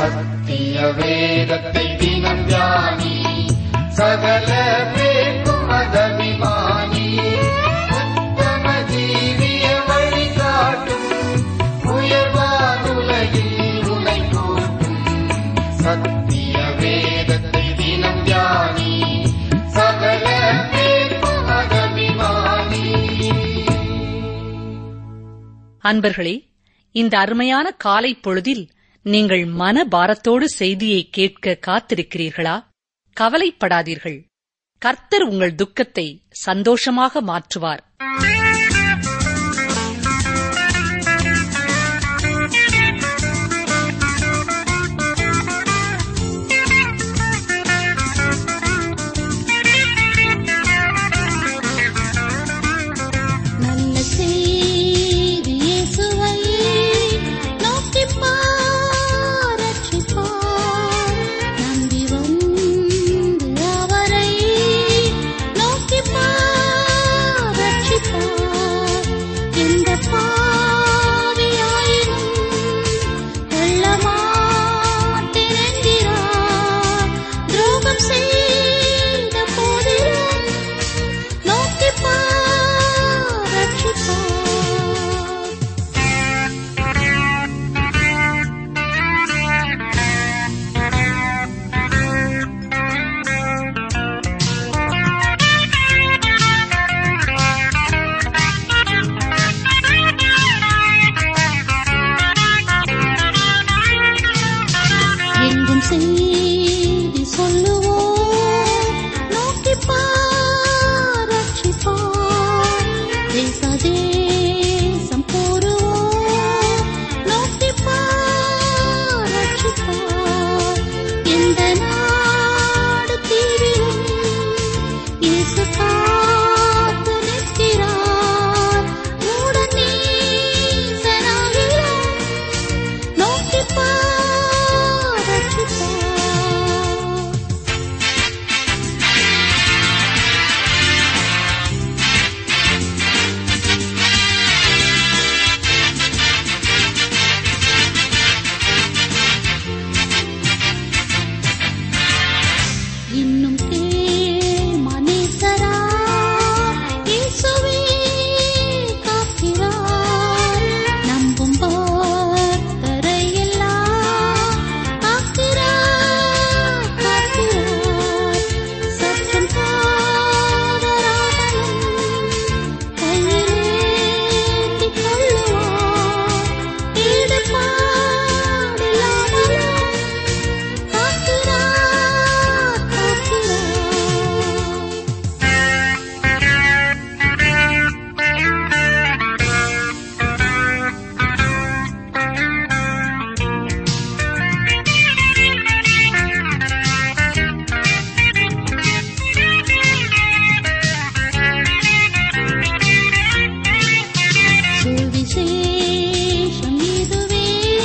சத்திய வேதத்தை தினம் தியானி சகல பேக்கும் அதபிமானி உத்தம ஜீவிய வழிகாட்டும் உயர்வானுலகில் உனை கூட்டும் சத்திய வேதத்தை தினம் தியானி சகல பேக்கும் அதபிமானி அன்பர்களே இந்த அருமையான காலை பொழுதில் நீங்கள் மன பாரத்தோடு செய்தியை கேட்க காத்திருக்கிறீர்களா கவலைப்படாதீர்கள் கர்த்தர் உங்கள் துக்கத்தை சந்தோஷமாக மாற்றுவார் நல்ல செய்தி இயேசுவை நோக்கிப் பார், ரட்சிப்பார். நம்பி வந்து அவரை நோக்கிப் பார், ரட்சிப்பார். எந்த பாவியாயினும் கொள்ளமாட்டேன் என்கிறார். துரோகம் செய்த போதிலும் நோக்கிப் பார், ரட்சிப்பார். எங்கும் செய்தி சொல்லுவோம் நோக்கிப் பார், ரட்சிப்பார். தேச தேசம் கூறுவோம் நோக்கிப் பார், ரட்சிப்பார். எந்த நாடு தீவிலும் இயேசு காத்து நிற்கிறார். மூட நீசனாகிலும் நோக்கிப் பார், ரட்சிப்பார். இன்னும் கேள் மனேசரா இயேசுவே காக்கிறார் நம்பும் பக்தரை எல்லாம் காக்கிறார் காக்கிறார் சற்றும் காதலாமலும் கையிலேந்திக் கொள்ளுவார் ஈடுபாடில்லாமலும் காக்கிறார் காக்கிறார் சுவிசேஷம் இதுவே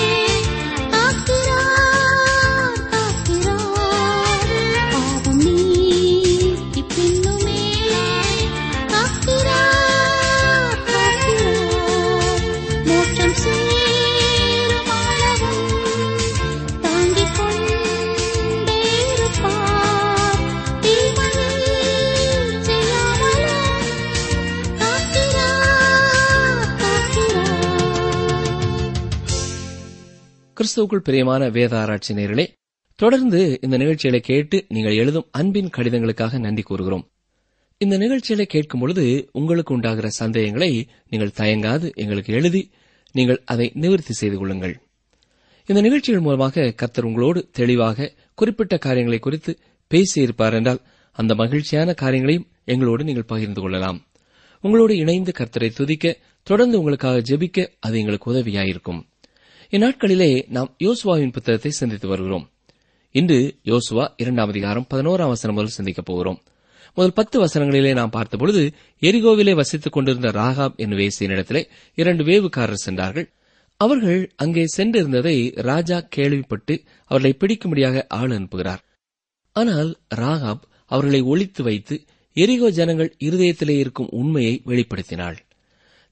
காக்கிறார் காக்கிறார் பாவம் நீக்கி பின்னுமே காக்கிறார் காக்கிறார் மோட்சம் சேரும் அளவும் தாங்கிக் கொண்டே இருப்பார் தீமையை செய்யாமலும் காக்கிறார் காக்கிறார் கிறிஸ்துவுக்குள் பிரியமான வேத ஆராய்ச்சி நேயர்களே தொடர்ந்து இந்த நிகழ்ச்சிகளை கேட்டு நீங்கள் எழுதும் அன்பின் கடிதங்களுக்காக நன்றி கூறுகிறோம் இந்த நிகழ்ச்சிகளை கேட்கும் பொழுது உங்களுக்கு உண்டாகிற சந்தேகங்களை நீங்கள் தயங்காது எங்களுக்கு எழுதி நீங்கள் அதை நிவர்த்தி செய்து கொள்ளுங்கள் இந்த நிகழ்ச்சிகள் மூலமாக கர்த்தர் உங்களோடு தெளிவாக குறிப்பிட்ட காரியங்களை குறித்து பேசியிருப்பார் என்றால் அந்த மகிழ்ச்சியான காரியங்களையும் எங்களோடு நீங்கள் பகிர்ந்து கொள்ளலாம் உங்களோடு இணைந்து கர்த்தரை துதிக்க தொடர்ந்து உங்களுக்காக ஜெபிக்க அது எங்களுக்கு உதவியாயிருக்கும் இந்நாட்களிலே நாம் யோசுவாவின் புத்தகத்தை சிந்தித்து வருகிறோம் இன்று யோசுவா இரண்டாம் அதிகாரம் பதினோராம் வசனம் முதல் சிந்திக்கப் போகிறோம் முதல் பத்து வசனங்களிலே நாம் பார்த்தபொழுது எரிகோவிலே வசித்துக் கொண்டிருந்த ராகாப் என்னும் வேசியனிடத்திலே இரண்டு வேவுக்காரர் சென்றார்கள் அவர்கள் அங்கே சென்றிருந்ததை ராஜா கேள்விப்பட்டு அவர்களை பிடிக்கும்படியாக ஆள் அனுப்புகிறார் ஆனால் ராகாப் அவர்களை ஒளித்து வைத்து எரிகோ ஜனங்கள் இருதயத்திலே இருக்கும் உண்மையை வெளிப்படுத்தினாள்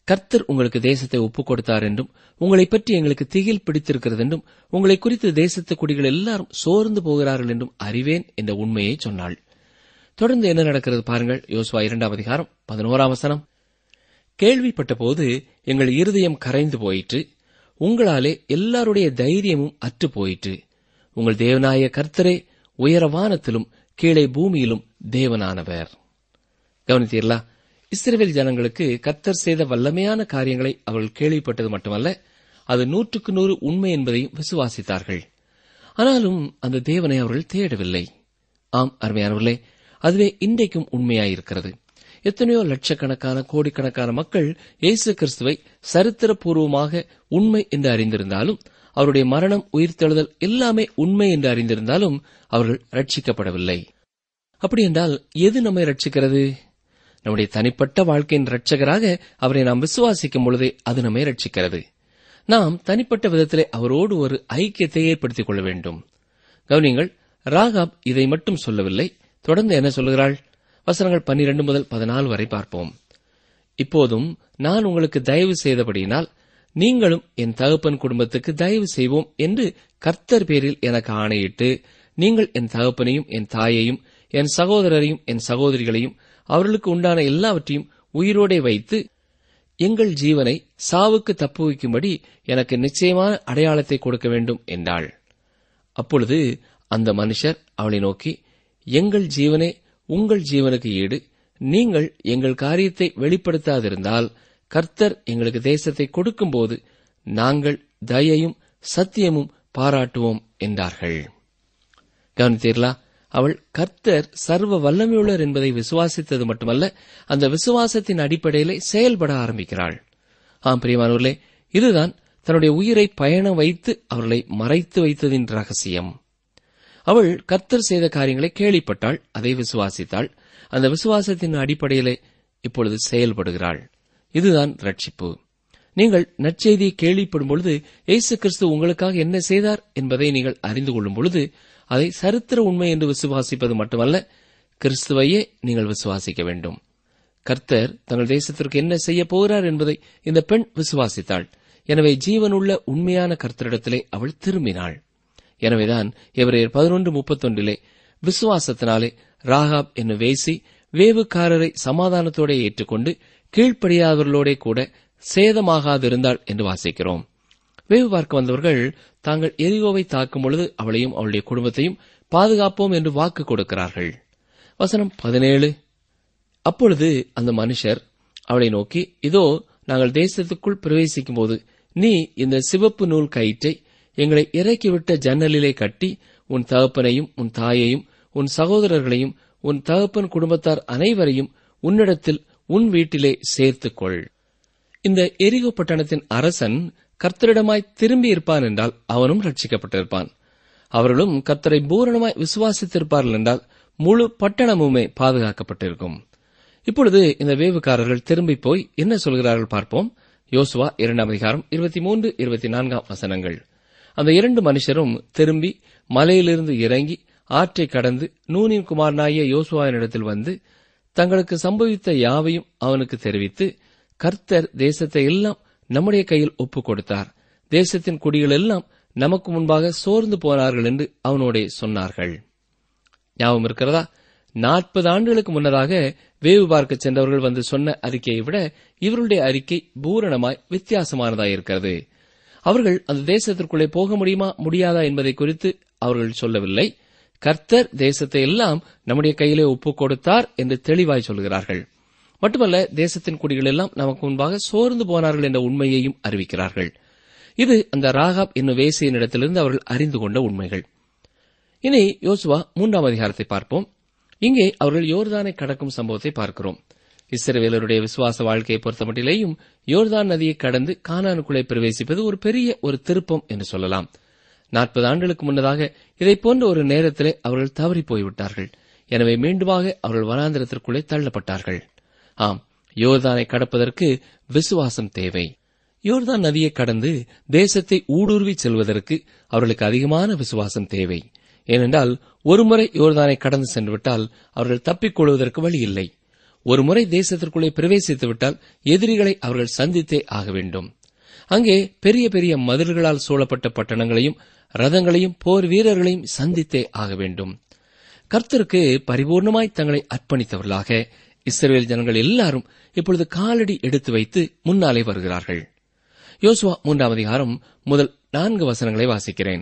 கர்த்தர் உங்களுக்கு தேசத்தை ஒப்புக் கொடுத்தார் என்றும் உங்களை பற்றி எங்களுக்கு திகில் பிடித்திருக்கிறது என்றும் உங்களை குறித்து தேசத்து குடிகள் எல்லாரும் சோர்ந்து போகிறார்கள் என்றும் அறிவேன் என்ற உண்மையை சொன்னாள் தொடர்ந்து என்ன நடக்கிறது பாருங்கள் யோசுவா இரண்டாம் அதிகாரம் பதினோராம் வசனம் கேள்விப்பட்டபோது எங்கள் இருதயம் கரைந்து போயிற்று உங்களாலே எல்லாருடைய தைரியமும் அற்று போயிற்று உங்கள் தேவனாய கர்த்தரே உயர வானத்திலும் கீழே பூமியிலும் தேவனானவர் கவனித்தீர்களா இஸ்ரேல் ஜனங்களுக்கு கர்த்தர் செய்த வல்லமையான காரியங்களை அவர்கள் கேள்விப்பட்டது மட்டுமல்ல அது நூற்றுக்கு நூறு உண்மை என்பதையும் விசுவாசித்தார்கள் ஆனாலும் அந்த தேவனை அவர்கள் தேடவில்லை ஆம் அருமையானவர்களே அதுவே இன்றைக்கும் உண்மையாயிருக்கிறது எத்தனையோ லட்சக்கணக்கான கோடிக்கணக்கான மக்கள் இயேசு கிறிஸ்துவை சரித்திரபூர்வமாக உண்மை என்று அறிந்திருந்தாலும் அவருடைய மரணம் உயிர்த்தெழுதல் எல்லாமே உண்மை என்று அறிந்திருந்தாலும் அவர்கள் ரட்சிக்கப்படவில்லை அப்படி என்றால் எது நம்மை ரட்சிக்கிறது நம்முடைய தனிப்பட்ட வாழ்க்கையின் ரட்சகராக அவரை நாம் விசுவாசிக்கும் பொழுதே அது நம்மை ரட்சிக்கிறது நாம் தனிப்பட்ட விதத்திலே அவரோடு ஒரு ஐக்கியத்தை ஏற்படுத்திக் கொள்ள வேண்டும் கவனிங்கள் ராகாப் இதை மட்டும் சொல்லவில்லை தொடர்ந்து என்ன சொல்லுகிறாள் வசனங்கள் பன்னிரண்டு முதல் பதினாலு வரை பார்ப்போம் இப்போதும் நான் உங்களுக்கு தயவு செய்தபடியினால் நீங்களும் என் தகப்பன் குடும்பத்துக்கு தயவு செய்வோம் என்று கர்த்தர் பேரில் எனக்கு ஆணையிட்டு நீங்கள் என் தகப்பனையும் என் தாயையும் என் சகோதரரையும் என் சகோதரிகளையும் அவர்களுக்கு உண்டான எல்லாவற்றையும் உயிரோடே வைத்து எங்கள் ஜீவனை சாவுக்கு தப்புவிக்கும்படி எனக்கு நிச்சயமான அடையாளத்தை கொடுக்க வேண்டும் என்றாள் அப்பொழுது அந்த மனுஷர் அவளை நோக்கி எங்கள் ஜீவனே உங்கள் ஜீவனுக்கு ஈடு நீங்கள் எங்கள் காரியத்தை வெளிப்படுத்தாதிருந்தால் கர்த்தர் எங்களுக்கு தேசத்தை கொடுக்கும்போது நாங்கள் தயையும் சத்தியமும் பாராட்டுவோம் என்றார்கள் கவனித்தீர்களா அவள் கர்த்தர் சர்வ வல்லமையுள்ளர் என்பதை விசுவாசித்தது மட்டுமல்ல அந்த விசுவாசத்தின் அடிப்படையிலே செயல்பட ஆரம்பிக்கிறாள் ஆம் பிரியமானவர்களே இதுதான் தன்னுடைய உயிரை பயணம் வைத்து அவர்களை மறைத்து வைத்ததின் ரகசியம் அவள் கர்த்தர் செய்த காரியங்களை கேள்விப்பட்டாள் அதை விசுவாசித்தாள் அந்த விசுவாசத்தின் அடிப்படையிலே இப்பொழுது செயல்படுகிறாள் இதுதான் ரட்சிப்பு நீங்கள் நற்செய்தியை கேள்விப்படும் பொழுது இயேசு கிறிஸ்து உங்களுக்காக என்ன செய்தார் என்பதை நீங்கள் அறிந்து கொள்ளும் பொழுது அதை சரித்திர உண்மை என்று விசுவாசிப்பது மட்டுமல்ல கிறிஸ்துவையே நீங்கள் விசுவாசிக்க வேண்டும் கர்த்தர் தங்கள் தேசத்திற்கு என்ன செய்ய போகிறார் என்பதை இந்த பெண் விசுவாசித்தாள் எனவே ஜீவனுள்ள உண்மையான கர்த்தரிடத்திலே அவள் திரும்பினாள் எனவேதான் எவரையர் பதினொன்று முப்பத்தொன்றிலே விசுவாசத்தினாலே ராகாப் என்னும் வேசி வேவுக்காரரை சமாதானத்தோட ஏற்றுக்கொண்டு கீழ்ப்படியாதவர்களோட கூட சேதமாகாதிருந்தாள் என்று வாசிக்கிறோம் வேவு பார்க்க வந்தவர்கள் தாங்கள் எரிகோவை தாக்கும் பொழுது அவளையும் அவளுடைய குடும்பத்தையும் பாதுகாப்போம் என்று வாக்கு கொடுக்கிறார்கள் வசனம் பதினேழு அப்பொழுது அந்த மனுஷர் அவளை நோக்கி இதோ நாங்கள் தேசத்துக்குள் பிரவேசிக்கும் போது நீ இந்த சிவப்பு நூல் கயிற்றை எங்களை இறக்கிவிட்ட ஜன்னலிலே கட்டி உன் தகப்பனையும் உன் தாயையும் உன் சகோதரர்களையும் உன் தகப்பன் குடும்பத்தார் அனைவரையும் உன்னிடத்தில் உன் வீட்டிலே சேர்த்துக்கொள் இந்த எரிகோ பட்டணத்தின் அரசன் கர்த்தரிடமாய் திரும்பி இருப்பான் என்றால் அவனும் ரட்சிக்கப்பட்டிருப்பான் அவர்களும் கர்த்தரை பூரணமாய் விசுவாசித்திருப்பார்கள் என்றால் முழு பட்டணமுமே பாதுகாக்கப்பட்டிருக்கும் இப்பொழுது இந்த வேவுக்காரர்கள் திரும்பி போய் என்ன சொல்கிறார்கள் பார்ப்போம் யோசுவா இரண்டாம் அதிகாரம் இருபத்தி மூன்று இருபத்தி நான்காம் வசனங்கள் அந்த இரண்டு மனுஷரும் திரும்பி மலையிலிருந்து இறங்கி ஆற்றை கடந்து நூனின் குமாரனாகிய யோசுவாவினிடத்தில் வந்து தங்களுக்கு சம்பவித்த யாவையும் அவனுக்கு தெரிவித்து கர்த்தர் தேசத்தை எல்லாம் நம்முடைய கையில் ஒப்புக் கொடுத்தார் தேசத்தின் குடிகள் எல்லாம் நமக்கு முன்பாக சோர்ந்து போனார்கள் என்று அவனோடே சொன்னார்கள் ஞாபகம் இருக்கிறதா நாற்பது ஆண்டுகளுக்கு முன்னதாக வேவு பார்க்க சென்றவர்கள் வந்து சொன்ன அறிக்கையை விட இவருடைய அறிக்கை பூரணமாய் வித்தியாசமானதாயிருக்கிறது அவர்கள் அந்த தேசத்திற்குள்ளே போக முடியுமா முடியாதா என்பதை குறித்து அவர்கள் சொல்லவில்லை கர்த்தர் தேசத்தை எல்லாம் நம்முடைய கையிலே ஒப்புக் கொடுத்தார் என்று தெளிவாய் சொல்கிறார்கள் மட்டுமல்ல தேசத்தின் குடிகள் எல்லாம் நமக்கு முன்பாக சோர்ந்து போனார்கள் என்ற உண்மையையும் அறிவிக்கிறார்கள் இது அந்த ராகாப் என்னும் வேசியின் இடத்திலிருந்து அவர்கள் அறிந்து கொண்ட உண்மைகள் இனி யோசுவா மூன்றாம் அதிகாரத்தை பார்ப்போம் இங்கே அவர்கள் யோர்தானை கடக்கும் சம்பவத்தை பார்க்கிறோம் இஸ்ரவேலருடைய விசுவாச வாழ்க்கையை பொறுத்தமட்டிலேயும் யோர்தான் நதியை கடந்து கானானுக்குள்ளே பிரவேசிப்பது ஒரு பெரிய ஒரு திருப்பம் என்று சொல்லலாம் நாற்பது ஆண்டுகளுக்கு முன்னதாக இதை போன்ற ஒரு நேரத்திலே அவர்கள் தவறி போய்விட்டார்கள் எனவே மீண்டுமாக அவர்கள் வனாந்திரத்திற்குள்ளே தள்ளப்பட்டார்கள் ஆம் யோர்தானை கடப்பதற்கு விசுவாசம் தேவை யோர்தான் நதியை கடந்து தேசத்தை ஊடுருவி செல்வதற்கு அவர்களுக்கு அதிகமான விசுவாசம் தேவை ஏனென்றால் ஒருமுறை யோர்தானை கடந்து சென்றுவிட்டால் அவர்கள் தப்பிக் கொள்வதற்கு வழி இல்லை ஒரு முறை தேசத்திற்குள்ளே பிரவேசித்து விட்டால் எதிரிகளை அவர்கள் சந்தித்தே ஆக வேண்டும் அங்கே பெரிய பெரிய மதில்களால் சூழப்பட்ட பட்டணங்களையும் ரதங்களையும் போர் வீரர்களையும் சந்தித்தே ஆக வேண்டும் கர்த்தருக்கு பரிபூர்ணமாய் தங்களை அர்ப்பணித்தவர்களாக இஸ்ரேல் ஜனங்கள் எல்லாரும் இப்பொழுது காலடி எடுத்து வைத்து முன்னாலே வருகிறார்கள் யோசுவா மூன்றாம் அதிகாரம் முதல் நான்கு வசனங்களை வாசிக்கிறேன்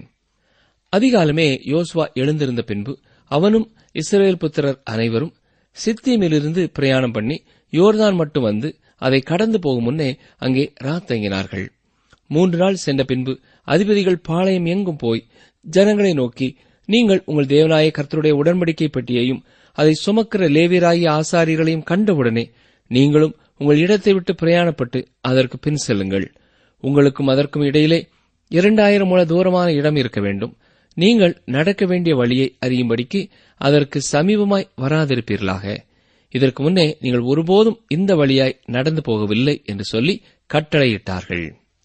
அதிகாலமே யோசுவா எழுந்திருந்த பின்பு அவனும் இஸ்ரேல் புத்திரர் அனைவரும் சித்தியமிலிருந்து பிரயாணம் பண்ணி யோர்தான் மட்டும் வந்து அதை கடந்து போகும் முன்னே அங்கே ராத்தங்கினார்கள் மூன்று நாள் சென்ற பின்பு அதிபதிகள் பாளையம் எங்கும் போய் ஜனங்களை நோக்கி நீங்கள் உங்கள் தேவனாய கர்த்தருடைய உடன்படிக்கை பெட்டியையும் அதை சுமக்கிற லேவியராகிய ஆசாரியர்களையும் கண்டவுடனே நீங்களும் உங்கள் இடத்தை விட்டு பிரயாணப்பட்டு அதற்கு பின் செல்லுங்கள் உங்களுக்கும் அதற்கும் இடையிலே இரண்டாயிரம் முழ தூரமான இடம் இருக்க வேண்டும் நீங்கள் நடக்க வேண்டிய வழியை அறியும்படிக்கு அதற்கு சமீபமாய் வராதிருப்பீர்களாக இதற்கு முன்னே நீங்கள் ஒருபோதும் இந்த வழியாய் நடந்து போகவில்லை என்று சொல்லி கட்டளையிட்டார்கள்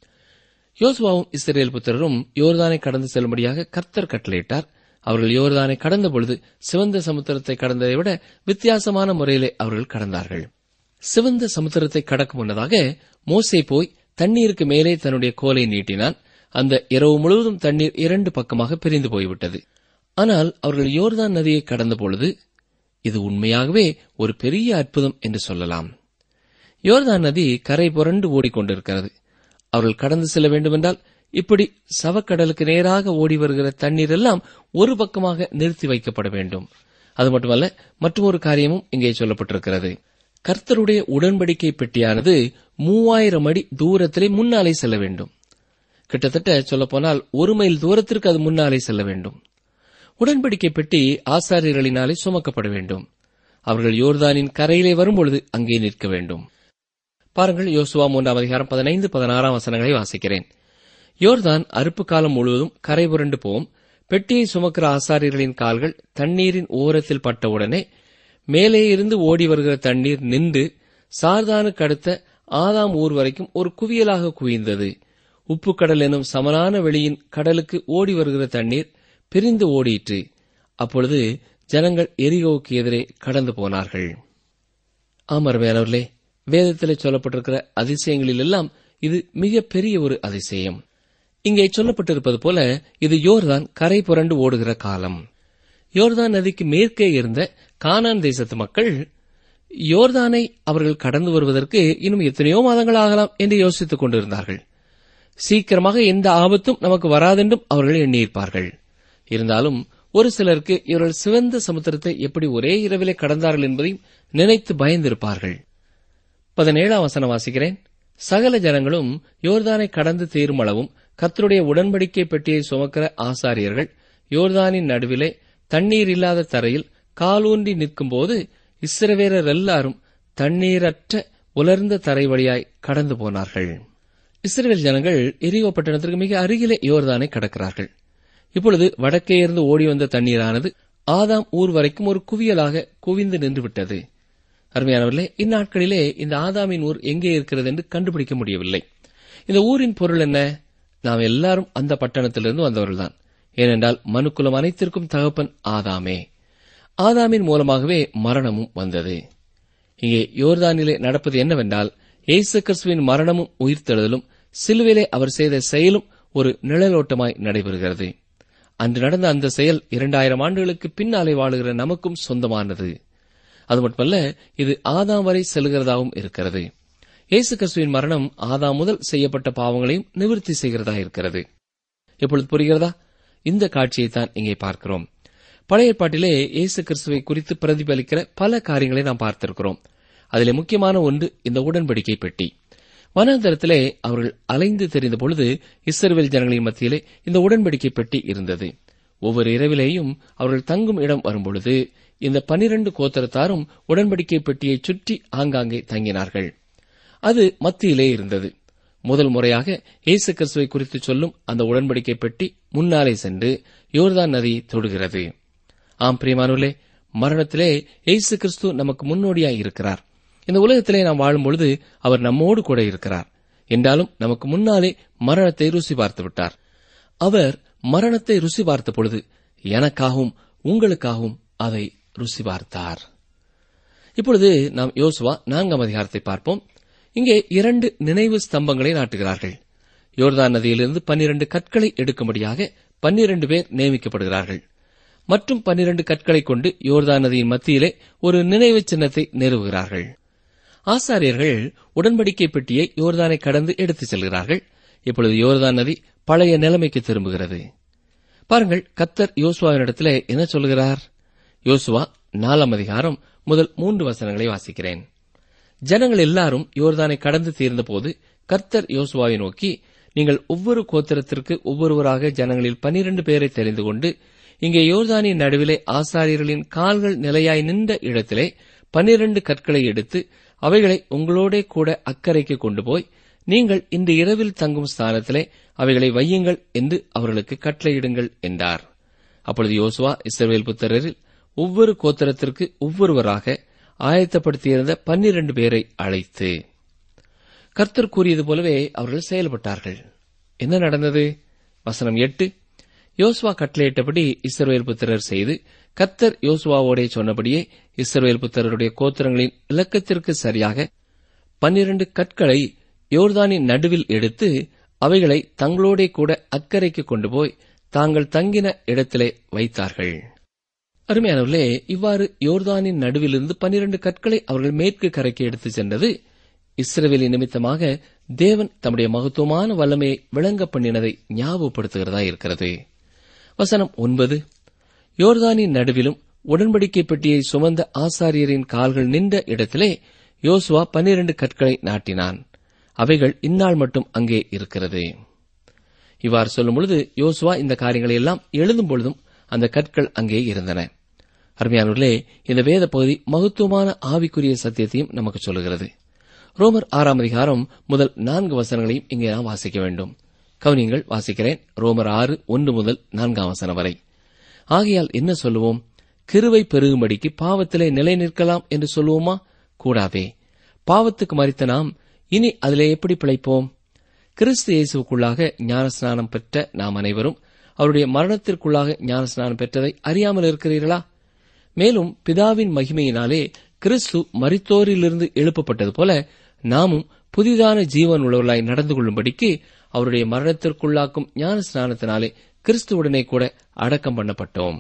யோசுவாவும் இஸ்ரேல் புத்திரரும் யோர்தானை கடந்து செல்லும்படியாக கர்த்தர் கட்டளையிட்டார் அவர்கள் யோர்தானை கடந்த பொழுது சிவந்த சமுத்திரத்தை கடந்ததை விட வித்தியாசமான முறையிலே அவர்கள் கடந்தார்கள் சிவந்த சமுத்திரத்தை கடக்கும் முன்னதாக மோசே போய் தண்ணீருக்கு மேலே தன்னுடைய கோலை நீட்டினான் அந்த இரவு முழுவதும் தண்ணீர் இரண்டு பக்கமாக பிரிந்து போய்விட்டது ஆனால் அவர்கள் யோர்தான் நதியை கடந்த பொழுது இது உண்மையாகவே ஒரு பெரிய அற்புதம் என்று சொல்லலாம் யோர்தான் நதி கரை புரண்டு ஓடிக்கொண்டிருக்கிறது அவர்கள் கடந்து செல்ல வேண்டுமென்றால் இப்படி சவக்கடலுக்கு நேராக ஓடி வருகிற தண்ணீர் எல்லாம் ஒரு பக்கமாக நிறுத்தி வைக்கப்பட வேண்டும் அது மட்டுமல்ல மற்றொரு காரியமும் இங்கே சொல்லப்பட்டிருக்கிறது கர்த்தருடைய உடன்படிக்கை பெட்டியானது மூவாயிரம் அடி தூரத்திலே முன்னாலே செல்ல வேண்டும் கிட்டத்தட்ட சொல்லப்போனால் ஒரு மைல் தூரத்திற்கு அது முன்னாலே செல்ல வேண்டும் உடன்படிக்கை பெட்டி ஆசாரியர்களினாலே சுமக்கப்பட வேண்டும் அவர்கள் யோர்தானின் கரையிலே வரும்பொழுது அங்கே நிற்க வேண்டும் பாருங்கள் யோசுவா மூன்றாம் அதிகாரம் பதினைந்து பதினாறாம் வசனங்களை வாசிக்கிறேன் யோர்தான் அறுப்பு காலம் முழுவதும் கரை புரண்டு போம் பெட்டியை சுமக்கிற ஆசாரியர்களின் கால்கள் தண்ணீரின் ஓரத்தில் பட்டவுடனே மேலே இருந்து ஓடி வருகிற தண்ணீர் நின்று சார்தானுக்கு அடுத்த ஆதாம் ஊர் வரைக்கும் ஒரு குவியலாக குவிந்தது உப்புக்கடல் எனும் சமனான வெளியின் கடலுக்கு ஓடி வருகிற தண்ணீர் பிரிந்து ஓடிற்று அப்பொழுது ஜனங்கள் எரிகோவுக்கு எதிரே கடந்து போனார்கள் ஆமர்மையானவர்களே வேதத்திலே சொல்லப்பட்டிருக்கிற அதிசயங்களில் எல்லாம் இது மிக பெரிய ஒரு அதிசயம் இங்கே சொல்லப்பட்டிருப்பது போல இது யோர்தான் கரை புரண்டு ஓடுகிற காலம் யோர்தான் நதிக்கு மேற்கே இருந்த கானான் தேசத்து மக்கள் யோர்தானை அவர்கள் கடந்து வருவதற்கு இன்னும் எத்தனையோ மாதங்கள் ஆகலாம் என்று யோசித்துக் கொண்டிருந்தார்கள் சீக்கிரமாக எந்த ஆபத்தும் நமக்கு வராதென்றும் அவர்கள் எண்ணியிருப்பார்கள் இருந்தாலும் ஒரு சிலருக்கு இவர்கள் சிவந்த சமுத்திரத்தை எப்படி ஒரே இரவிலே கடந்தார்கள் என்பதையும் நினைத்து பயந்திருப்பார்கள் பதினேழாம் வசனம் வாசிக்கிறேன் சகல ஜனங்களும் யோர்தானை கடந்து தீரும் அளவும் கர்த்தருடைய உடன்படிக்கை பெட்டியை சுமக்கிற ஆசாரியர்கள் யோர்தானின் நடுவிலே தண்ணீர் இல்லாத தரையில் காலூன்றி நிற்கும்போது இஸ்ரவேலர் எல்லாரும் தண்ணீரற்ற உலர்ந்த தரை வழியாய் கடந்து போனார்கள் இஸ்ரவேல் ஜனங்கள் எரிகோ பட்டணத்திற்கு மிக அருகிலே யோர்தானை கடக்கிறார்கள் இப்பொழுது வடக்கே இருந்து ஓடி வந்த தண்ணீரானது ஆதாம் ஊர் வரைக்கும் ஒரு குவியலாக குவிந்து நின்று விட்டது அருமையானவர்களே இந்நாட்களிலே இந்த ஆதாமின் ஊர் எங்கே இருக்கிறது என்று கண்டுபிடிக்க முடியவில்லை இந்த ஊரின் பொருள் என்ன நாம் எல்லாரும் அந்த பட்டணத்திலிருந்து வந்தவர்கள்தான் ஏனென்றால் மனுக்குலம் அனைத்திற்கும் தகப்பன் ஆதாமே ஆதாமின் மூலமாகவே மரணமும் வந்தது இங்கே யோர்தானிலே நடப்பது என்னவென்றால் இயேசு கிறிஸ்துவின் மரணமும் உயிர்த்தெழுதலும் சிலுவிலே அவர் செய்த செயலும் ஒரு நிழலோட்டமாய் நடைபெறுகிறது அன்று நடந்த அந்த செயல் இரண்டாயிரம் ஆண்டுகளுக்கு பின்னாலே வாழுகிற நமக்கும் சொந்தமானது அது மட்டுமல்ல இது ஆதாம் வரை செல்கிறதாகவும் இருக்கிறது இயேசு கிறிஸ்துவின் மரணம் ஆதாம் முதல் செய்யப்பட்ட பாவங்களையும் நிவர்த்தி செய்கிறதா இருக்கிறது இப்பொழுது புரிகிறதா இந்த காட்சியைத்தான் இங்கே பார்க்கிறோம் பழைய ஏற்பாட்டிலே இயேசு கிறிஸ்துவை குறித்து பிரதிபலிக்கிற பல காரியங்களை நாம் பார்த்திருக்கிறோம் அதிலே முக்கியமான ஒன்று இந்த உடன்படிக்கை பெட்டி வனாந்தரத்திலே அவர்கள் அலைந்து தெரிந்த பொழுது இஸ்ரவேல் ஜனங்களின் மத்தியிலே இந்த உடன்படிக்கை பெட்டி இருந்தது ஒவ்வொரு இரவிலேயும் அவர்கள் தங்கும் இடம் வரும்பொழுது இந்த பனிரண்டு கோத்தரத்தாரும் உடன்படிக்கை பெட்டியை சுற்றி ஆங்காங்கே தங்கினார்கள் அது மத்தியிலே இருந்தது முதல் முறையாக இயேசு கிறிஸ்துவை குறித்து சொல்லும் அந்த உடன்படிக்கை பெட்டி முன்னாலே சென்று யோர்தான் நதியை தொடுகிறது ஆம் பிரியமானுலே மரணத்திலே இயேசு கிறிஸ்து நமக்கு முன்னோடியாய் இருக்கிறார் இந்த உலகத்திலே நாம் வாழும்பொழுது அவர் நம்மோடு கூட இருக்கிறார் என்றாலும் நமக்கு முன்னாலே மரணத்தை ருசி பார்த்து விட்டார் அவர் மரணத்தை ருசி பார்த்த பொழுது எனக்காகவும் உங்களுக்காகவும் அதை ருசி பார்த்தார் இப்பொழுது நாம் யோசுவா நான்காம் அதிகாரத்தை பார்ப்போம் இங்கே இரண்டு நினைவு ஸ்தம்பங்களை நாட்டுகிறார்கள் யோர்தான் நதியிலிருந்து பன்னிரண்டு கற்களை எடுக்கும்படியாக பன்னிரண்டு பேர் நியமிக்கப்படுகிறார்கள் மற்றும் பன்னிரண்டு கற்களை கொண்டு யோர்தான் நதியின் மத்தியிலே ஒரு நினைவு சின்னத்தை நிறுவுகிறார்கள் ஆசாரியர்கள் உடன்படிக்கை பெட்டியை யோர்தானை கடந்து எடுத்துச் செல்கிறார்கள் இப்பொழுது யோர்தான் நதி பழைய நிலைமைக்கு திரும்புகிறது பாருங்கள் கத்தர் யோசுவாவினிடத்திலே என்ன சொல்கிறார் யோசுவா நாலாம் அதிகாரம் முதல் மூன்று வசனங்களை வாசிக்கிறேன் ஜனங்கள் எல்லாரும் யோர்தானை கடந்து தீர்ந்தபோது கர்த்தர் யோசுவாவை நோக்கி நீங்கள் ஒவ்வொரு கோத்திரத்திற்கு ஒவ்வொருவராக ஜனங்களில் பனிரண்டு பேரை தெரிந்து கொண்டு இங்கே யோர்தானின் நடுவிலே ஆசாரியர்களின் கால்கள் நிலையாய் நின்ற இடத்திலே பனிரண்டு கற்களை எடுத்து அவைகளை உங்களோடே கூட அக்கறைக்கு கொண்டு போய் நீங்கள் இந்த இரவில் தங்கும் ஸ்தானத்திலே அவைகளை வையுங்கள் என்று அவர்களுக்கு கட்டளையிடுங்கள் என்றார் அப்பொழுது யோசுவா இஸ்ரவேல் புத்திரரில் ஒவ்வொரு கோத்திரத்திற்கு ஒவ்வொருவராக ஆயத்தப்படுத்தியிருந்த பன்னிரண்டு பேரை அழைத்து கர்த்தர் கூறியது போலவே அவர்கள் செயல்பட்டார்கள் என்ன நடந்தது வசனம் எட்டு யோசுவா கட்டளையிட்டபடி இஸ்ரவேல் புத்திரர் செய்து கர்த்தர் யோசுவாவோடே சொன்னபடியே இஸ்ரவேல் புத்திரருடைய கோத்திரங்களின் இலக்கத்திற்கு சரியாக பன்னிரண்டு கற்களை யோர்தானின் நடுவில் எடுத்து அவைகளை தங்களோடே கூட அக்கறைக்கு கொண்டு போய் தாங்கள் தங்கின இடத்திலே வைத்தார்கள் அருமையானவர்களே இவ்வாறு யோர்தானின் நடுவிலிருந்து பன்னிரண்டு கற்களை அவர்கள் மேற்கு கரைக்கு எடுத்துச் சென்றது இஸ்ரவேலின் நிமித்தமாக தேவன் தம்முடைய மகத்துவமான வல்லமையை விளங்க பண்ணினதை ஞாபகப்படுத்துகிறதா இருக்கிறது வசனம் ஒன்பது யோர்தானின் நடுவிலும் உடன்படிக்கை பெட்டியை சுமந்த ஆசாரியரின் கால்கள் நின்ற இடத்திலே யோசுவா பன்னிரண்டு கற்களை நாட்டினான் அவைகள் இந்நாள் மட்டும் அங்கே இருக்கிறது இவ்வாறு சொல்லும் பொழுது யோசுவா இந்த காரியங்களை எல்லாம் எழுதும் பொழுதும் அந்த கற்கள் அங்கே இருந்தன அருமையானவர்களே இந்த வேத பகுதி மகத்துவமான ஆவிக்குரிய சத்தியத்தையும் நமக்கு சொல்லுகிறது ரோமர் ஆறாம் அதிகாரம் முதல் நான்கு வசனங்களையும் இங்கே நாம் வாசிக்க வேண்டும் கவனியங்கள் வாசிக்கிறேன் ரோமர் ஆறு ஒன்று முதல் நான்காம் வசனம் வரை ஆகையால் என்ன சொல்லுவோம் கிருவை பெருகும்படிக்கு பாவத்திலே நிலை நிற்கலாம் என்று சொல்லுவோமா கூடாதே பாவத்துக்கு மறித்த நாம் இனி அதிலே எப்படி பிழைப்போம் கிறிஸ்து இயேசுக்குள்ளாக ஞானஸ்நானம் பெற்ற நாம் அனைவரும் அவருடைய மரணத்திற்குள்ளாக ஞானஸ்நானம் பெற்றதை அறியாமல் இருக்கிறீர்களா மேலும் பிதாவின் மகிமையினாலே கிறிஸ்து மரித்தோரிலிருந்து எழுப்பப்பட்டது போல நாமும் புதிதான ஜீவன் உள்ளவர்களாய் நடந்து கொள்ளும்படிக்கு அவருடைய மரணத்திற்குள்ளாக்கும் ஞான ஸ்நானத்தினாலே கிறிஸ்துவுடனே கூட அடக்கம் பண்ணப்பட்டோம்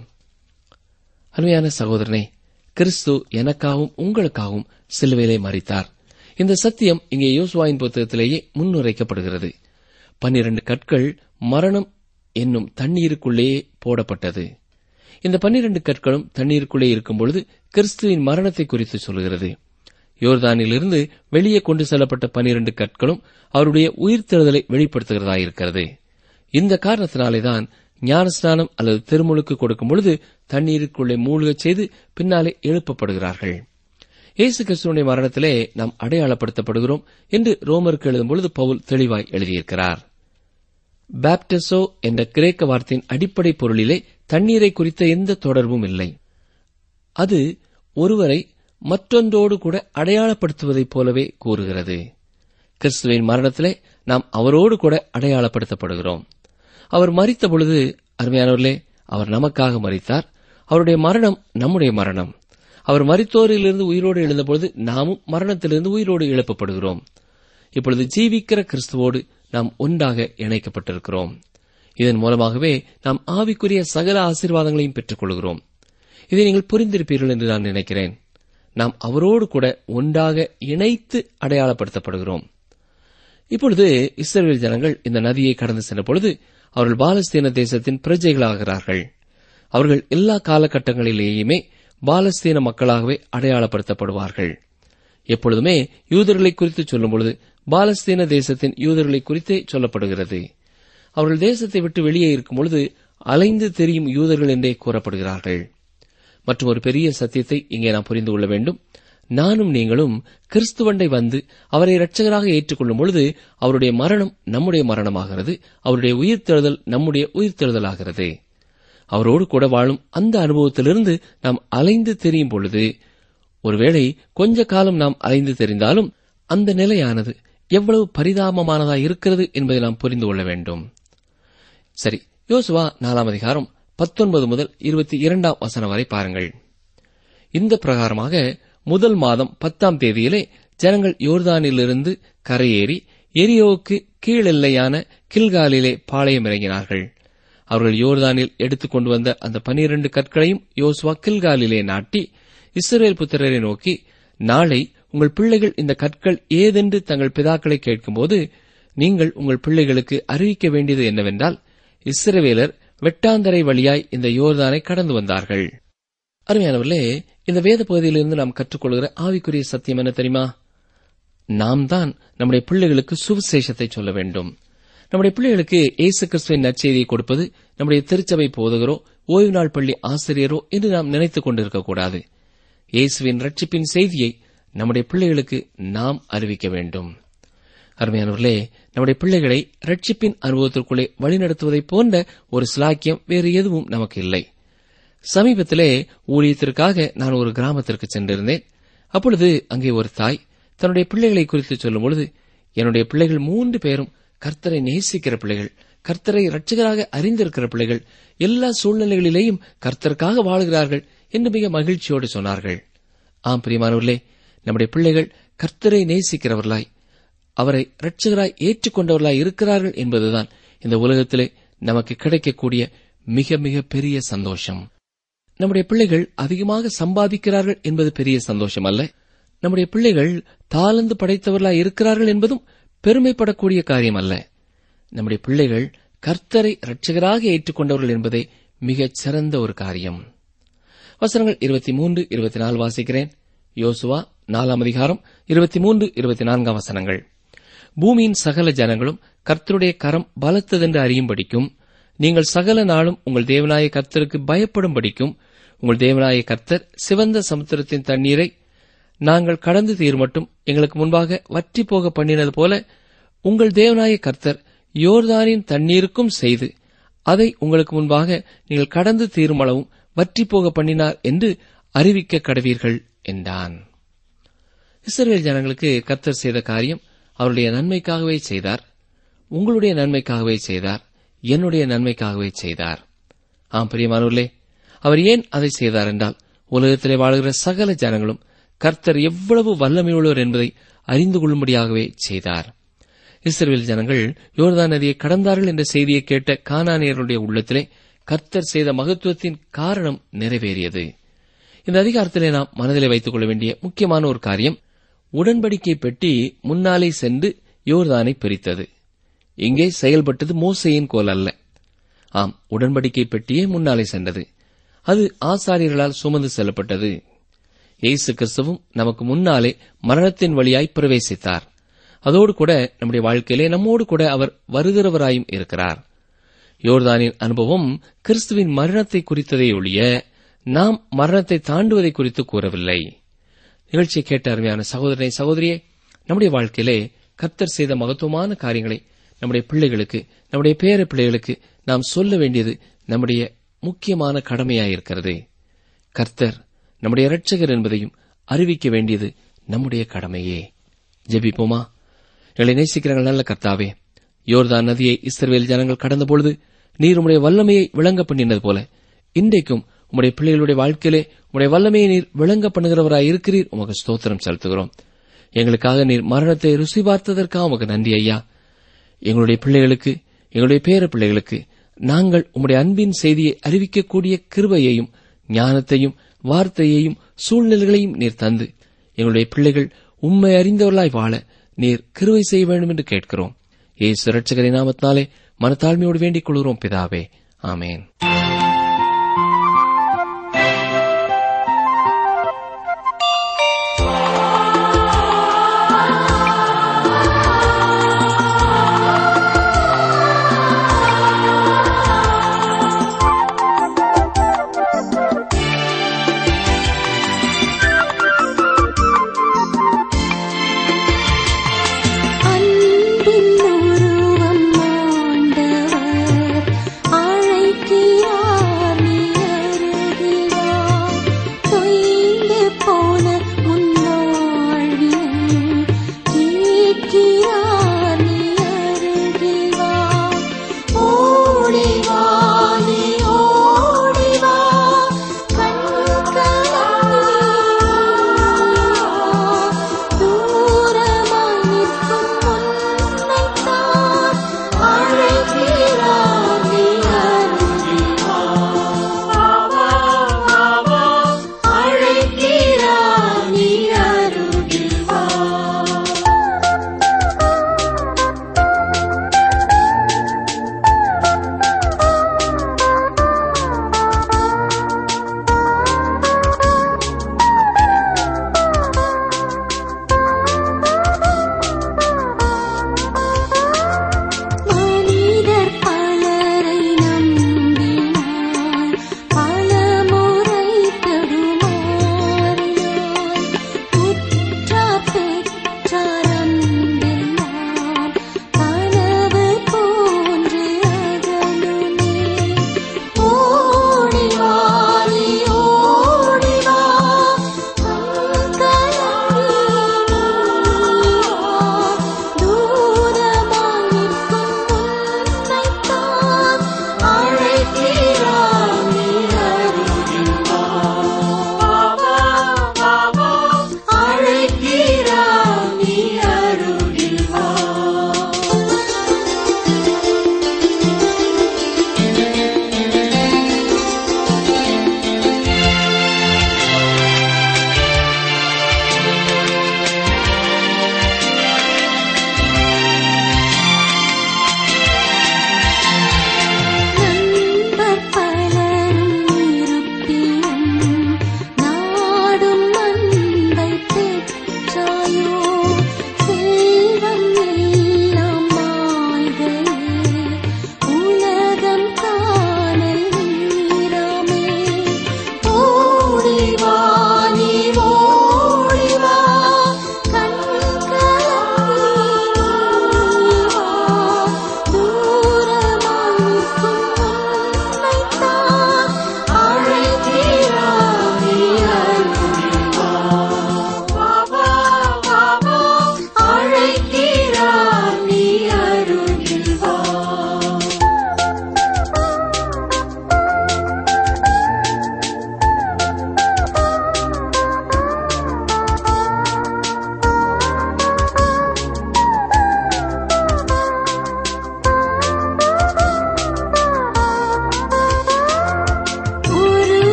அருமையான சகோதரனே கிறிஸ்து எனக்காகவும் உங்களுக்காகவும் சிலுவையிலே மறித்தார் இந்த சத்தியம் இங்கே யோசுவாயின் புத்தகத்திலேயே முன்னுரைக்கப்படுகிறது பன்னிரண்டு கற்கள் மரணம் என்னும் தண்ணீருக்குள்ளேயே போடப்பட்டது இந்த பன்னிரண்டு கற்களும் தண்ணீருக்குள்ளே இருக்கும் பொழுது கிறிஸ்துவின் மரணத்தை குறித்து சொல்கிறது யோர்தானிலிருந்து வெளியே கொண்டு செல்லப்பட்ட பன்னிரண்டு கற்களும் அவருடைய உயிர்த்தெழுதலை வெளிப்படுத்துகிறதாயிருக்கிறது இந்த காரணத்தினாலேதான் ஞானஸ்நானம் அல்லது திருமுழுக்கு கொடுக்கும் பொழுது தண்ணீருக்குள்ளே மூழ்கச் செய்து பின்னாலே எழுப்பப்படுகிறார்கள் இயேசு கிறிஸ்துவனுடைய மரணத்திலே நாம் அடையாளப்படுத்தப்படுகிறோம் என்று ரோமருக்கு எழுதும் பொழுது பவுல் தெளிவாய் எழுதியிருக்கிறார் பாப்டசோ என்ற கிரேக்க வார்த்தையின் அடிப்படை பொருளிலே தண்ணீரை குறித்த எந்த தொடர்பும் இல்லை அது ஒருவரை மற்றொன்றோடு கூட அடையாளப்படுத்துவதைப் போலவே கூறுகிறது கிறிஸ்துவின் மரணத்திலே நாம் அவரோடு கூட அடையாளப்படுத்தப்படுகிறோம் அவர் மறித்த பொழுது அருமையானவர்களே அவர் நமக்காக மறித்தார் அவருடைய மரணம் நம்முடைய மரணம் அவர் மரித்தோரிலிருந்து உயிரோடு எழுந்தபொழுது நாமும் மரணத்திலிருந்து உயிரோடு எழுப்பப்படுகிறோம் இப்பொழுது ஜீவிக்கிற கிறிஸ்துவோடு நாம் ஒன்றாக இணைக்கப்பட்டிருக்கிறோம் இதன் மூலமாகவே நாம் ஆவிக்குரிய சகல ஆசீர்வாதங்களையும் பெற்றுக் கொள்கிறோம் இதை நீங்கள் புரிந்திருப்பீர்கள் என்று நான் நினைக்கிறேன் நாம் அவரோடு கூட ஒன்றாக இணைத்து அடையாளப்படுத்தப்படுகிறோம் இப்பொழுது இஸ்ரேல் ஜனங்கள் இந்த நதியை கடந்து சென்ற பொழுது அவர்கள் பாலஸ்தீன தேசத்தின் பிரஜைகளாகிறார்கள் அவர்கள் எல்லா காலகட்டங்களிலேயுமே பாலஸ்தீன மக்களாகவே அடையாளப்படுத்தப்படுவார்கள் எப்பொழுதுமே யூதர்களை குறித்து சொல்லும் பொழுது பாலஸ்தீன தேசத்தின் யூதர்களை குறித்தே சொல்லப்படுகிறது அவர்கள் தேசத்தை விட்டு வெளியே இருக்கும் பொழுது அலைந்து தெரியும் யூதர்கள் என்றே கூறப்படுகிறார்கள் மற்றும் ஒரு பெரிய சத்தியத்தை இங்கே நாம் புரிந்து கொள்ள வேண்டும் நானும் நீங்களும் கிறிஸ்துவண்டை வந்து அவரை இரட்சகராக ஏற்றுக்கொள்ளும் பொழுது அவருடைய மரணம் நம்முடைய மரணமாகிறது அவருடைய உயிர்த்தெழுதல் நம்முடைய உயிர்த்தெழுதலாகிறது அவரோடு கூட வாழும் அந்த அனுபவத்திலிருந்து நாம் அலைந்து தெரியும் பொழுது ஒருவேளை கொஞ்ச காலம் நாம் அலைந்து தெரிந்தாலும் அந்த நிலையானது எவ்வளவு பரிதாபமானதா இருக்கிறது என்பதை நாம் புரிந்து கொள்ள வேண்டும் சரி யோசுவா நாலாம் அதிகாரம் பத்தொன்பது முதல் இருபத்தி இரண்டாம் வசனம் வரை பாருங்கள் இந்த பிரகாரமாக முதல் மாதம் பத்தாம் தேதியிலே ஜனங்கள் யோர்தானிலிருந்து கரையேறி எரியோவுக்கு கீழெல்லையான கில்காலிலே பாளையம் இறங்கினார்கள் அவர்கள் யோர்தானில் எடுத்துக் கொண்டு வந்த அந்த பனிரண்டு கற்களையும் யோசுவா கில்காலிலே நாட்டி இஸ்ரேல் புத்திரரை நோக்கி நாளை உங்கள் பிள்ளைகள் இந்த கற்கள் ஏதென்று தங்கள் பிதாக்களை கேட்கும்போது நீங்கள் உங்கள் பிள்ளைகளுக்கு அறிவிக்க வேண்டியது என்னவென்றால் இஸ்ரவேலர் வெட்டாந்தரை வழியாய் இந்த யோர்தானை கடந்து வந்தார்கள் அருமையானவர்களே இந்த வேத பகுதியிலிருந்து நாம் கற்றுக்கொள்கிற ஆவிக்குரிய சத்தியம் என்ன தெரியுமா நாம் தான் நம்முடைய பிள்ளைகளுக்கு சுவிசேஷத்தை சொல்ல வேண்டும் நம்முடைய பிள்ளைகளுக்கு இயேசு கிறிஸ்துவின் நற்செய்தியை கொடுப்பது நம்முடைய திருச்சபை போதகரோ ஓய்வு நாள் பள்ளி ஆசிரியரோ என்று நாம் நினைத்துக் கொண்டிருக்கக்கூடாது இயேசுவின் ரட்சிப்பின் செய்தியை நம்முடைய பிள்ளைகளுக்கு நாம் அறிவிக்க வேண்டும் அருமையானவர்களே நம்முடைய பிள்ளைகளை ரட்சிப்பின் அனுபவத்திற்குள்ளே வழிநடத்துவதைப் போன்ற ஒரு சிலாக்கியம் வேறு எதுவும் நமக்கு இல்லை சமீபத்திலே ஊழியத்திற்காக நான் ஒரு கிராமத்திற்கு சென்றிருந்தேன் அப்பொழுது அங்கே ஒரு தாய் தன்னுடைய பிள்ளைகளை குறித்து சொல்லும் பொழுது என்னுடைய பிள்ளைகள் மூன்று பேரும் கர்த்தரை நேசிக்கிற பிள்ளைகள் கர்த்தரை ரட்சகராக அறிந்திருக்கிற பிள்ளைகள் எல்லா சூழ்நிலைகளிலேயும் கர்த்தருக்காக வாழுகிறார்கள் என்று மிக மகிழ்ச்சியோடு சொன்னார்கள் ஆம் பிரியமானவர்களே நம்முடைய பிள்ளைகள் கர்த்தரை நேசிக்கிறவர்களாய் அவரை இரட்சகராய் ஏற்றுக்கொண்டவர்களாய் இருக்கிறார்கள் என்பதுதான் இந்த உலகத்திலே நமக்கு கிடைக்கக்கூடிய மிக மிக பெரிய சந்தோஷம் நம்முடைய பிள்ளைகள் அதிகமாக சம்பாதிக்கிறார்கள் என்பது பெரிய சந்தோஷம் அல்ல நம்முடைய பிள்ளைகள் தாளந்து படைத்தவர்களாய் இருக்கிறார்கள் என்பதும் பெருமைப்படக்கூடிய காரியம் அல்ல நம்முடைய பிள்ளைகள் கர்த்தரை இரட்சகராக ஏற்றுக்கொண்டவர்கள் என்பதே மிகச் சிறந்த ஒரு காரியம் வசனங்கள் இருபத்தி மூன்று இருபத்தி நாலு வாசிக்கிறேன் யோசுவா நாலாம் அதிகாரம் இருபத்தி மூன்று இருபத்தி நான்காம் வசனங்கள் பூமியின் சகல ஜனங்களும் கர்த்தருடைய கரம் பலத்ததென்று அறியும்படிக்கும் நீங்கள் சகல நாளும் உங்கள் தேவனாய கர்த்தருக்கு பயப்படும்படிக்கும் உங்கள் தேவனாய கர்த்தர் சிவந்த சமுத்திரத்தின் தண்ணீரை நாங்கள் கடந்து தீர்மட்டும் எங்களுக்கு முன்பாக வற்றி போக பண்ணினது போல உங்கள் தேவனாய கர்த்தர் யோர்தானின் தண்ணீருக்கும் செய்து அதை உங்களுக்கு முன்பாக நீங்கள் கடந்து தீருமளவும் வற்றி போக பண்ணினார் என்று அறிவிக்க கடவீர்கள் என்றான் இஸ்ரேல் ஜனங்களுக்கு கர்த்தர் செய்த காரியம் அவருடைய நன்மைக்காகவே செய்தார் உங்களுடைய நன்மைக்காகவே செய்தார் என்னுடைய நன்மைக்காகவே செய்தார் ஆம் பிரியமானவர்களே அவர் ஏன் அதை செய்தார் என்றால் உலகத்திலே வாழுகிற சகல ஜனங்களும் கர்த்தர் எவ்வளவு வல்லமையுள்ளவர் என்பதை அறிந்து கொள்ளும்படியாகவே செய்தார் இஸ்ரேல் ஜனங்கள் யோர்தான் நதியை கடந்தார்கள் என்ற செய்தியை கேட்ட கானானியர்களுடைய உள்ளத்திலே கர்த்தர் செய்த மகத்துவத்தின் காரணம் நிறைவேறியது இந்த அதிகாரத்திலே நாம் மனதிலே வைத்துக் கொள்ள வேண்டிய முக்கியமான ஒரு காரியம் உடன்படிக்கை பெட்டி முன்னாலே சென்று யோர்தானை பிரித்தது இங்கே செயல்பட்டது மோசையின் கோல் அல்ல ஆம் உடன்படிக்கை பெட்டியே முன்னாலே சென்றது அது ஆசாரியர்களால் சுமந்து செல்லப்பட்டது இயேசு கிறிஸ்துவும் நமக்கு முன்னாலே மரணத்தின் வழியாய் பிரவேசித்தார் அதோடு கூட நம்முடைய வாழ்க்கையிலே நம்மோடு கூட அவர் வருகிறவராயும் இருக்கிறார் யோர்தானின் அனுபவம் கிறிஸ்துவின் மரணத்தை குறித்ததை ஒழிய நாம் மரணத்தை தாண்டுவதை குறித்து கூறவில்லை நிகழ்ச்சியை கேட்ட அருமையான சகோதரனை சகோதரியே நம்முடைய வாழ்க்கையிலே கர்த்தர் செய்த மகத்துவமான காரியங்களை நம்முடைய பிள்ளைகளுக்கு நம்முடைய பேர பிள்ளைகளுக்கு நாம் சொல்ல வேண்டியது நம்முடைய முக்கியமான கடமையாயிருக்கிறது கர்த்தர் நம்முடைய இரட்சகர் என்பதையும் அறிவிக்க வேண்டியது நம்முடைய கடமையே ஜெபிப்போமா எங்களை நேசிக்கிறங்கள் நல்ல கர்த்தாவே யோர்தான் நதியை இஸ்ரவேல் ஜனங்கள் கடந்தபொழுது நீர் உம்முடைய வல்லமையை விளங்க பண்ணினது போல இன்றைக்கும் உம்முடைய பிள்ளைகளுடைய வாழ்க்கையிலே உம்முடைய வல்லமையை நீர் விளங்க பண்ணுகிறவராய் இருக்கிறீர் உமக்கு ஸ்தோத்திரம் செலுத்துகிறோம் எங்களுக்காக நீர் மரணத்தை ருசி பார்த்ததற்காக உமக்கு நன்றி ஐயா எங்களுடைய பிள்ளைகளுக்கு எங்களுடைய பேர பிள்ளைகளுக்கு நாங்கள் உம்முடைய அன்பின் செய்தியை அறிவிக்கக்கூடிய கிருபையையும் ஞானத்தையும் வார்த்தையையும் சூழ்நிலைகளையும் நீர் தந்து எங்களுடைய பிள்ளைகள் உண்மை அறிந்தவர்களாய் வாழ நீர் கிருவை செய்ய வேண்டும் என்று கேட்கிறோம் ஏசு ரட்சகரின் நாமத்தினாலே மனத்தாழ்மையோடு வேண்டிக் கொள்கிறோம் பிதாவே ஆமேன் அன்பின் உருவம் ஆண்டவர் அழைக்கிறார்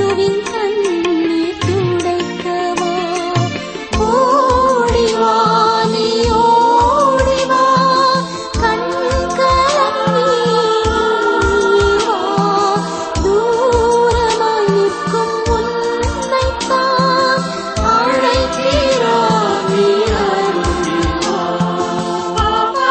இயேசுவின் கண்ணீர் துடைக்கவா ஓடிவா நீ ஓடிவா கண் கலங்கி வா தூரமாய் நிற்கும் உன்னைத்தான் அழைக்கிறார் நீ அருகில் வா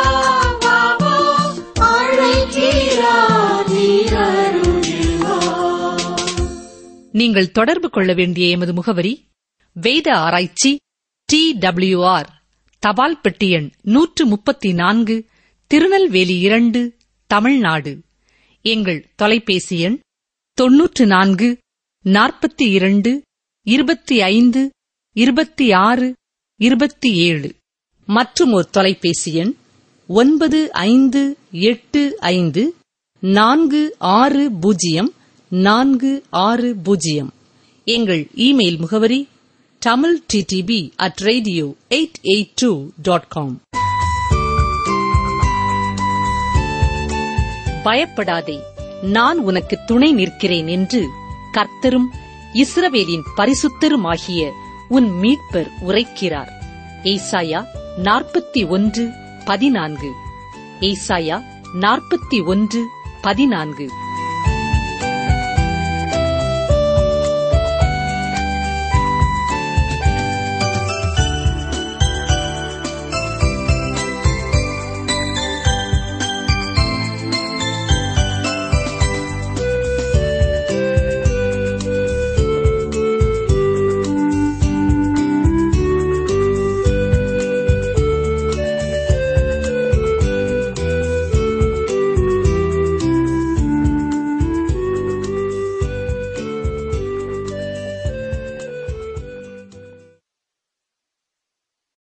அழைக்கிறார் நீ அருகில் வா நீங்கள் தொடர்பு கொள்ள வேண்டிய எமது முகவரி வேத ஆராய்ச்சி டி ஆர் தபால் பெட்டி எண் நூற்று முப்பத்தி நான்கு திருநெல்வேலி இரண்டு தமிழ்நாடு எங்கள் தொலைபேசி எண் தொன்னூற்று நான்கு நாற்பத்தி இரண்டு இருபத்தி ஐந்து இருபத்தி ஆறு இருபத்தி ஏழு மற்றும் ஒரு தொலைபேசி எண் ஒன்பது ஐந்து எட்டு ஐந்து நான்கு ஆறு பூஜ்ஜியம் நான்கு ஆறு பூஜ்ஜியம் எங்கள் இமெயில் முகவரி Tamil DTP at radio eight eight two dot com பயப்படாதே நான் உனக்கு துணை நிற்கிறேன் என்று கர்த்தரும் இஸ்ரவேலின் பரிசுத்தருமாகிய உன் மீட்பர் உரைக்கிறார் ஏசாயா நாற்பத்தி ஒன்று பதினான்கு ஏசாயா நாற்பத்தி ஒன்று பதினான்கு